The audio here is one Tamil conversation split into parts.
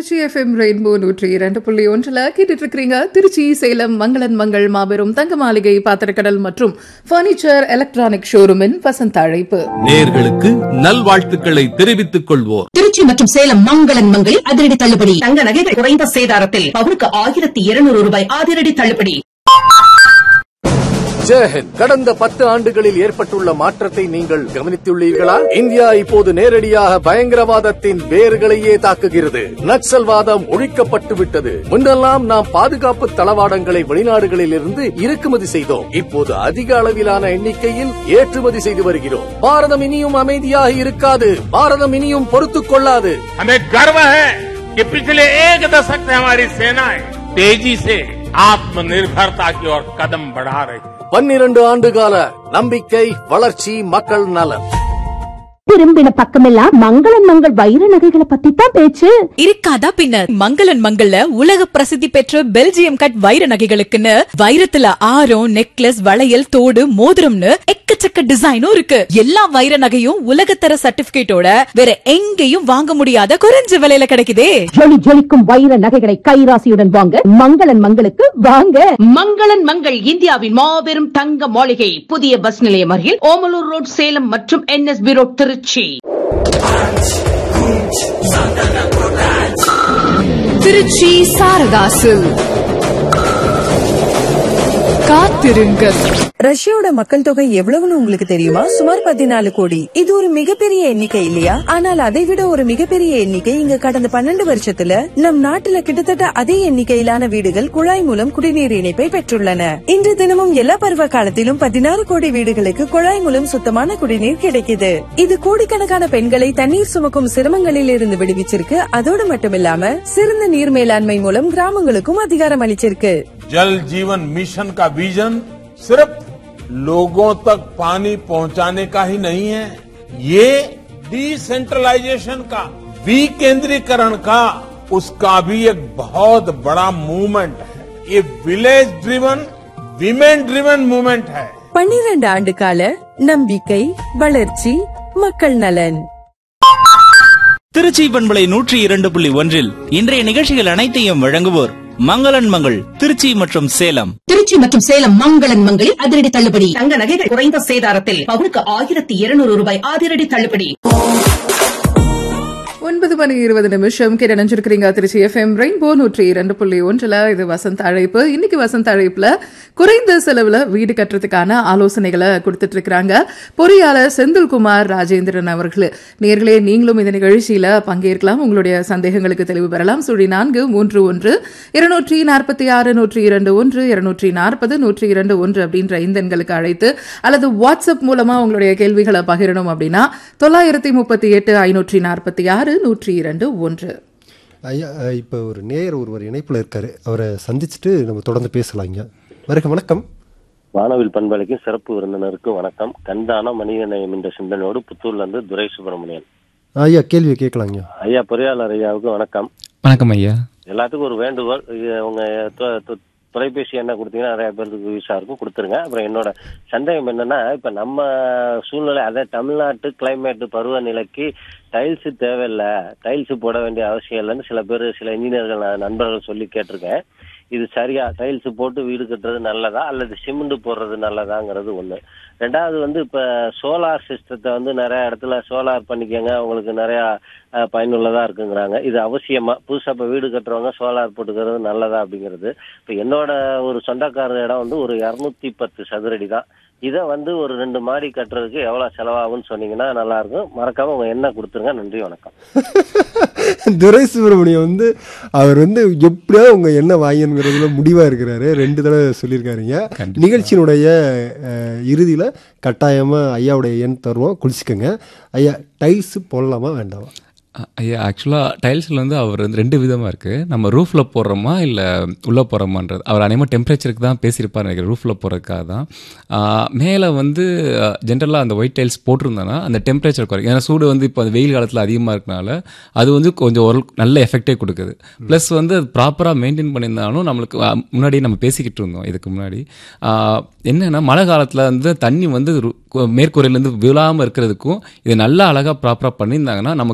திருச்சி எஃப்எம் ரெயின்போ நூற்றி இரண்டு புள்ளி ஒன்றில் கேட்டுட்டு இருக்கிறீங்க திருச்சி சேலம் மங்களன் மங்கள் மாபெரும் தங்க மாளிகை பாத்திரக்கடல் மற்றும் பர்னிச்சர் எலக்ட்ரானிக் ஷோரூமின் வசந்த அழைப்பு நேர்களுக்கு நல்வாழ்த்துக்களை தெரிவித்துக் கொள்வோர் திருச்சி மற்றும் சேலம் மங்களன் மங்களில் அதிரடி தள்ளுபடி தங்க நகைகள் குறைந்த சேதாரத்தில் பவுனுக்கு ஆயிரத்தி இருநூறு ரூபாய் அதிரடி தள்ளுபடி ஜெயஹிந்த் கடந்த பத்து ஆண்டுகளில் ஏற்பட்டுள்ள மாற்றத்தை நீங்கள் கவனித்துள்ளீர்களா இந்தியா இப்போது நேரடியாக பயங்கரவாதத்தின் வேர்களையே தாக்குகிறது நக்சல்வாதம் ஒழிக்கப்பட்டு விட்டது முன்னெல்லாம் நாம் பாதுகாப்பு தளவாடங்களை வெளிநாடுகளில் இருந்து இறக்குமதி செய்தோம் இப்போது அதிக அளவிலான எண்ணிக்கையில் ஏற்றுமதி செய்து வருகிறோம் பாரதம் இனியும் அமைதியாக இருக்காது பாரதம் இனியும் பொறுத்துக் கொள்ளாது हमें गर्व है कि पिछले एक दशक से हमारी सेनाएं तेजी से आत्मनिर्भरता की ओर कदम बढ़ा रही है பன்னிரண்டு ஆண்டுகால நம்பிக்கை வளர்ச்சி மக்கள் நலன் திரும்பின பக்கமெல்லாம் மங்களன் மங்கள் வைர நகைகளை பத்தி தான் பேச்சு இருக்காதா பின்ன மங்களன் மங்கள்ல உலக பிரசித்தி பெற்ற பெல்ஜியம் கட் வைர நகைகளுக்குன்னு வைரத்துல ஆரம் நெக்லஸ் வளையல் தோடு மோதிரம்னு எக்கச்சக்க டிசைனும் இருக்கு எல்லா வைர நகையும் உலகத்தர சர்டிபிகேட்டோட வேற எங்கேயும் வாங்க முடியாத குறைஞ்ச விலையில கிடைக்குதே ஜொலி ஜொலிக்கும் வைர நகைகளை கைராசியுடன் வாங்க மங்களன் மங்களுக்கு வாங்க மங்களன் மங்கள் இந்தியாவின் மாபெரும் தங்க மாளிகை புதிய பஸ் நிலையம் அருகில் ஓமலூர் ரோட் சேலம் மற்றும் என்எஸ்பி ரோட் திருச்சி திருச்சி சாரதாசு காத்திருங்கள் ரஷ்யாவோட மக்கள் தொகை எவ்வளவுன்னு உங்களுக்கு தெரியுமா சுமார் பதினாலு கோடி இது ஒரு மிகப்பெரிய எண்ணிக்கை இல்லையா ஆனால் அதை விட ஒரு மிகப்பெரிய எண்ணிக்கை இங்க கடந்த பன்னெண்டு வருஷத்துல நம் நாட்டுல கிட்டத்தட்ட அதே எண்ணிக்கையிலான வீடுகள் குழாய் மூலம் குடிநீர் இணைப்பை பெற்றுள்ளன இன்று தினமும் எல்லா பருவ காலத்திலும் பதினாறு கோடி வீடுகளுக்கு குழாய் மூலம் சுத்தமான குடிநீர் கிடைக்குது இது கோடிக்கணக்கான பெண்களை தண்ணீர் சுமக்கும் சிரமங்களில் இருந்து விடுவிச்சிருக்கு அதோடு மட்டுமில்லாம சிறந்த நீர் மேலாண்மை மூலம் கிராமங்களுக்கும் அதிகாரம் அளிச்சிருக்கு जल जीवन मिशन का विजन सिर्फ लोगों तक पानी पहुंचाने का ही नहीं है ये डिसेंट्रलाइजेशन का विकेंद्रीकरण का उसका भी एक बहुत बड़ा मूवमेंट है ये village driven women driven movement है பன்னிரண்டு ஆண்டு கால நம்பிக்கை வளர்ச்சி மக்கள் நலன் திருச்சி பண்பலை நூற்றி இரண்டு புள்ளி ஒன்றில் இன்றைய நிகழ்ச்சிகள் அனைத்தையும் வழங்குவோர் மங்களன் மங்கள் திருச்சி மற்றும் சேலம் திருச்சி மற்றும் சேலம் மங்களன் மங்களில் அதிரடி தள்ளுபடி தங்க நகைகள் குறைந்த சேதாரத்தில் பவுனுக்கு ஆயிரத்தி இருநூறு ரூபாய் அதிரடி தள்ளுபடி ஒன்பது மணி இருபது நிமிஷம் கேட்டு நினைச்சிருக்கிறீங்க திருச்சி எஃப்எம் ரெயின்போ நூற்றி இரண்டு புள்ளி ஒன்றில் இது வசந்த அழைப்பு இன்னைக்கு வசந்த அழைப்புல குறைந்த செலவுல வீடு கட்டுறதுக்கான ஆலோசனைகளை கொடுத்துட்டு இருக்கிறாங்க பொறியாளர் செந்தில்குமார் ராஜேந்திரன் அவர்கள் நேர்களே நீங்களும் இந்த நிகழ்ச்சியில பங்கேற்கலாம் உங்களுடைய சந்தேகங்களுக்கு தெளிவு பெறலாம் சுழி நான்கு மூன்று ஒன்று இருநூற்றி நாற்பத்தி ஆறு நூற்றி இரண்டு ஒன்று இருநூற்றி நாற்பது நூற்றி இரண்டு ஒன்று அப்படின்ற இந்த எண்களுக்கு அழைத்து அல்லது வாட்ஸ்அப் மூலமா உங்களுடைய கேள்விகளை பகிரணும் அப்படின்னா தொள்ளாயிரத்தி முப்பத்தி எட்டு ஐநூற்றி நாற்பத்தி ஆறு நூற்றி இரண்டு ஒன்று ஐயா இப்போ ஒரு நேயர் ஒருவர் இணைப்பில் இருக்காரு அவரை சந்திச்சுட்டு நம்ம தொடர்ந்து பேசலாங்க வருக வணக்கம் வானவில் பண்பலைக்கும் சிறப்பு விருந்தினருக்கும் வணக்கம் கண்தான மனிதநேயம் என்ற சிந்தனையோடு புத்தூர்ல இருந்து துரை சுப்பிரமணியன் ஐயா கேள்வியை கேட்கலாங்க ஐயா பொறியாளர் ஐயாவுக்கு வணக்கம் வணக்கம் ஐயா எல்லாத்துக்கும் ஒரு வேண்டுகோள் இது உங்க தொ- தொ- தொலைபேசி என்ன கொடுத்தீங்கன்னா நிறைய பேருக்கு யூஸா இருக்கும் கொடுத்துருங்க அப்புறம் என்னோட சந்தேகம் என்னன்னா இப்ப நம்ம சூழ்நிலை அதே தமிழ்நாட்டு கிளைமேட் பருவநிலைக்கு டைல்ஸ் தேவையில்லை டைல்ஸ் போட வேண்டிய அவசியம் இல்லைன்னு சில பேர் சில இன்ஜினியர்கள் நான் நண்பர்கள் சொல்லி கேட்டிருக்கேன் இது சரியா டைல்ஸ் போட்டு வீடு கட்டுறது நல்லதா அல்லது சிமெண்ட் போடுறது நல்லதாங்கிறது ஒண்ணு ரெண்டாவது வந்து இப்ப சோலார் சிஸ்டத்தை வந்து நிறைய இடத்துல சோலார் பண்ணிக்கங்க உங்களுக்கு நிறைய அஹ், பயனுள்ளதா இருக்குங்கிறாங்க இது அவசியமா புதுசா இப்ப வீடு கட்டுறவங்க சோலார் போட்டுக்கிறது நல்லதா அப்படிங்கிறது இப்ப என்னோட ஒரு சொந்தக்காரர் இடம் வந்து ஒரு இருநூத்தி பத்து சதுரடி தான் இதை வந்து ஒரு ரெண்டு மாடி கட்டுறதுக்கு எவ்வளவு செலவாகும்னு சொன்னீங்கன்னா நல்லா இருக்கும் மறக்காம உங்க என்ன கொடுத்துருங்க நன்றி வணக்கம் துரை சுப்பிரமணியம் வந்து அவர் வந்து எப்படியாவது உங்க என்ன வாங்கணுங்கிறதுல முடிவா இருக்கிறாரு ரெண்டு தடவை சொல்லியிருக்காருங்க நிகழ்ச்சியினுடைய அஹ், இறுதியில கட்டாயமா ஐயாவுடைய எண் தருவோம் குளிச்சுக்கோங்க ஐயா டைல்ஸ் போடலாமா வேண்டாமா அ- ஐயா ஆக்சுவலாக டைல்ஸில் வந்து அவர் வந்து ரெண்டு விதமாக இருக்குது நம்ம ரூஃபில் போடுறோமா இல்லை உள்ளே போடுறோமான்றது அவர் அநேகமாக டெம்பரேச்சருக்கு தான் பேசியிருப்பார் நினைக்கிறேன் ரூஃபில் போடுறதுக்காக தான் மேலே வந்து ஜென்ரலாக அந்த ஒயிட் டைல்ஸ் போட்டிருந்தோன்னா அந்த டெம்பரேச்சர் குறைக்கும் ஏன்னா சூடு வந்து இப்போ வெயில் காலத்தில் அதிகமாக இருக்கனால அது வந்து கொஞ்சம் ஒரு நல்ல எஃபெக்டே கொடுக்குது ப்ளஸ் வந்து அது ப்ராப்பராக மெயின்டைன் பண்ணியிருந்தாலும் நம்மளுக்கு அ, முன்னாடி நம்ம பேசிக்கிட்டு இருந்தோம் இதுக்கு முன்னாடி ஆ, என்னன்னா மழை காலத்தில் வந்து தண்ணி வந்து ரு- கு- மேற்கூரையிலேருந்து விழாமல் இருக்கிறதுக்கும் இது நல்லா அழகாக ப்ராப்பராக பண்ணியிருந்தாங்கன்னா நமக்கு வந்து மெயின்டைன்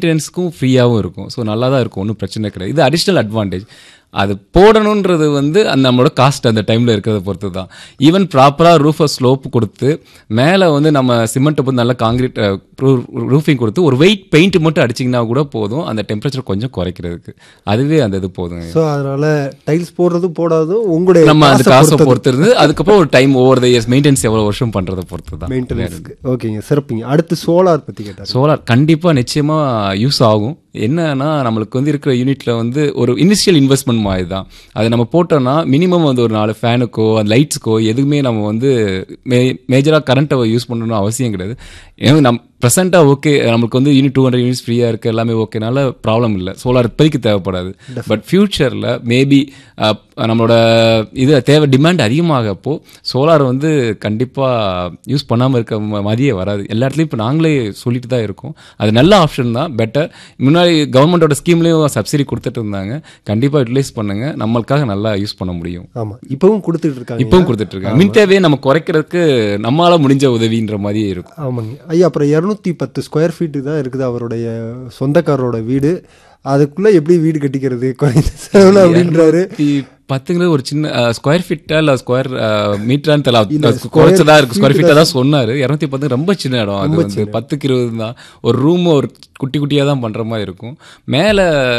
மெயின்டெனன்ஸ்க்கும் ஃப்ரீயாகவும் இருக்கும் ஸோ நல்லா தான் இருக்கும் ஒன்றும் பிரச்சனை கிடையாது இது அடிஷ்னல் அட்வான்டேஜ் அது போடணுன்றது வந்து அந்த நம்மளோட காஸ்ட் அந்த டைமில் இருக்கிறத பொறுத்து தான் ஈவன் ப்ராப்பராக ரூஃபை ஸ்லோப் கொடுத்து மேலே வந்து நம்ம சிமெண்ட்டை வந்து நல்லா காங்கிரீட் ரூஃபிங் கொடுத்து ஒரு வெயிட் பெயிண்ட் மட்டும் அடிச்சிங்கன்னா கூட போதும் அந்த டெம்பரேச்சர் கொஞ்சம் குறைக்கிறதுக்கு அதுவே அந்த இது போதும் ஸோ அதனால டைல்ஸ் போடுறதும் போடாததும் உங்களுடைய நம்ம அந்த காசை பொறுத்தது. பொறுத்து இருந்து அதுக்கப்புறம் ஒரு time over the years maintenance எவ்வளோ வருஷம் பண்ணுறதை பொறுத்து தான் மெயின்டெனன்ஸ்க்கு ஓகேங்க சிறப்புங்க அடுத்து சோலார் பற்றி கேட்டார் சோலார் கண்டிப்பாக நிச்சயமாக யூஸ் ஆகும் என்னன்னா நம்மளுக்கு வந்து இருக்கிற யூனிட்ல வந்து ஒரு இனிஷியல் இன்வெஸ்ட்மெண்ட் மாதிரி தான் அது நம்ம போட்டோம்னா மினிமம் வந்து ஒரு நாலு ஃபேனுக்கோ அந்த லைட்ஸ்க்கோ எதுவுமே நம்ம வந்து மே மேஜராக கரண்ட்டை யூஸ் பண்ணணும்னு அவசியம் கிடையாது ஏன்னா நம் ப்ரெசென்ட்டாக ஓகே நம்மளுக்கு வந்து யூனிட் டூ ஹண்ட்ரட் யூனிட்ஸ் ஃப்ரீயாக இருக்குது எல்லாமே ஓகேனால ப்ராப்ளம் இல்லை சோலார் இப்போதைக்கு தேவைப்படாது பட் ஃப்யூச்சரில் மேபி நம்மளோட இது தேவை டிமாண்ட் அதிகமாகப்போ சோலார் வந்து கண்டிப்பாக யூஸ் பண்ணாமல் இருக்க ம- மாதிரியே வராது எல்லா இடத்துலையும் இப்போ நாங்களே சொல்லிட்டு தான் இருக்கோம் அது நல்ல ஆப்ஷன் தான் பெட்டர் முன்னாடி கவர்மெண்டோட ஸ்கீம்லேயும் சப்சிடி கொடுத்துட்டு இருந்தாங்க கண்டிப்பாக யூட்டிலைஸ் பண்ணுங்க நம்மளுக்காக நல்லா யூஸ் பண்ண முடியும் ஆமா இப்பவும் கொடுத்துட்டு இருக்காங்க இப்பவும் கொடுத்துட்டு இருக்காங்க மின் தேவையை நம்ம குறைக்கிறதுக்கு நம்மளால முடிஞ்ச உதவின்ற மாதிரியே இருக்கும் ஆமாங்க ஐயா அப்புறம் இரநூத்தி பத்து ஸ்கொயர் ஃபீட்டு தான் இருக்குது அவருடைய சொந்தக்காரரோட வீடு அதுக்குள்ள எப்படி வீடு கட்டிக்கிறது குறைந்த செலவுல அப்படின்றாரு பத்துங்கிறது ஒரு சின்ன ஸ்கொயர் ஃபீட்டா இல்ல ஸ்கொயர் மீட்டரான்னு இல்ல, தெரியல square குறைச்சதா இருக்கு ஸ்கொயர் feet ஃபீட்டா தான் தான் சொன்னாரு இரநூத்தி பத்து ரொம்ப சின்ன இடம் அது ரொம்ப வந்து பத்துக்கு இருபது தான் ஒரு ரூம் ஒரு குட்டி குட்டியா தான் பண்ற மாதிரி இருக்கும் மேல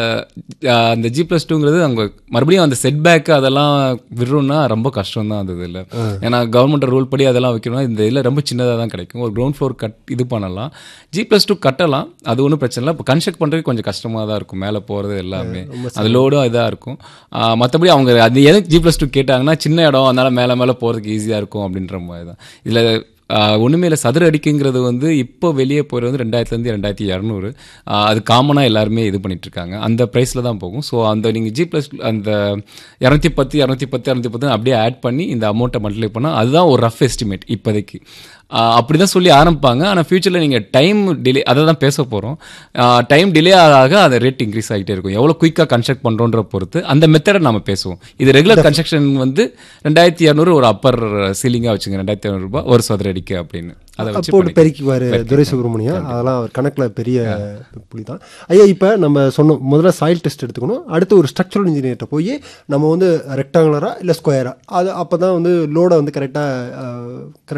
அஹ், அந்த ஜி பிளஸ் டூங்கிறது அங்க மறுபடியும் அந்த செட் பேக் அதெல்லாம் விடுறோம்னா ரொம்ப கஷ்டம் தான் அந்த இதுல ஏன்னா கவர்மெண்ட் ரூல் படி அதெல்லாம் வைக்கணும்னா இந்த இதுல ரொம்ப சின்னதா தான் கிடைக்கும் ஒரு கிரவுண்ட் ஃப்ளோர் கட் இது பண்ணலாம் ஜி பிளஸ் டூ கட்டலாம் அது ஒன்றும் பிரச்சனை இல்லை இப்போ கன்ஸ்ட்ரக்ட் பண்றதுக்கு கொஞ்சம் கஷ்டமா தான் இருக்கும் மேல போறது எல்லாமே அது லோடும் இதாக இருக்கும் ஆஹ் மத்தபடி அவங்க அது எதுக்கு ஜி ப்ளஸ் டூ கேட்டாங்கன்னா சின்ன இடம் அதனால மேலே மேலே போகிறதுக்கு ஈஸியாக இருக்கும் அப்படின்ற மாதிரி தான் இதில் ஒன்றுமே இல்லை சதுர அடிக்குங்கிறது வந்து இப்போ வெளியே போகிறது வந்து ரெண்டாயிரத்துலேருந்து ரெண்டாயிரத்தி இரநூறு அது காமனாக எல்லாருமே இது பண்ணிட்டு இருக்காங்க அந்த ப்ரைஸில் தான் போகும் ஸோ அந்த நீங்கள் ஜி ப்ளஸ் அந்த இரநூத்தி பத்து இரநூத்தி பத்து இரநூத்தி பத்து அப்படியே ஆட் பண்ணி இந்த அமௌண்ட்டை மல்டிப்ளை பண்ணால் அதுதான் ஒரு ரஃப் எஸ்டிமேட் இப்போதைக்கு அப்படி தான் சொல்லி ஆரம்பிப்பாங்க ஆனால் ஃபியூச்சரில் நீங்கள் டைம் டிலே அதை தான் பேச போகிறோம் டைம் டிலே ஆக அந்த ரேட் இன்க்ரீஸ் ஆகிட்டே இருக்கும் எவ்வளோ குயிக்காக கன்ஸ்ட்ரக்ட் பண்ணுறோன்ற பொறுத்து அந்த மெத்தடை நம்ம பேசுவோம் இது ரெகுலர் கன்ஸ்ட்ரக்ஷன் வந்து ரெண்டாயிரத்தி இரநூறு ஒரு அப்பர் சீலிங்காக வச்சுங்க ரெண்டாயிரத்தி இரநூறுபா ஒரு சதுர அடிக்கு அப்படின்னு அதை வச்சு போட்டு பண்ணிக்கலாம். பெருக்கிக்குவார் துரை சுப்பிரமணியம் அதெல்லாம் அவர் கணக்கில் பெரிய புள்ளி தான் ஐயா இப்போ நம்ம சொன்னோம் முதல்ல சாயில் டெஸ்ட் எடுத்துக்கணும் அடுத்து ஒரு ஸ்ட்ரக்சரல் இன்ஜினியர்கிட்ட போய் நம்ம வந்து ரெக்டாங்குலரா இல்லை ஸ்கொயரா அது அப்போ தான் வந்து லோடை வந்து கரெக்டாக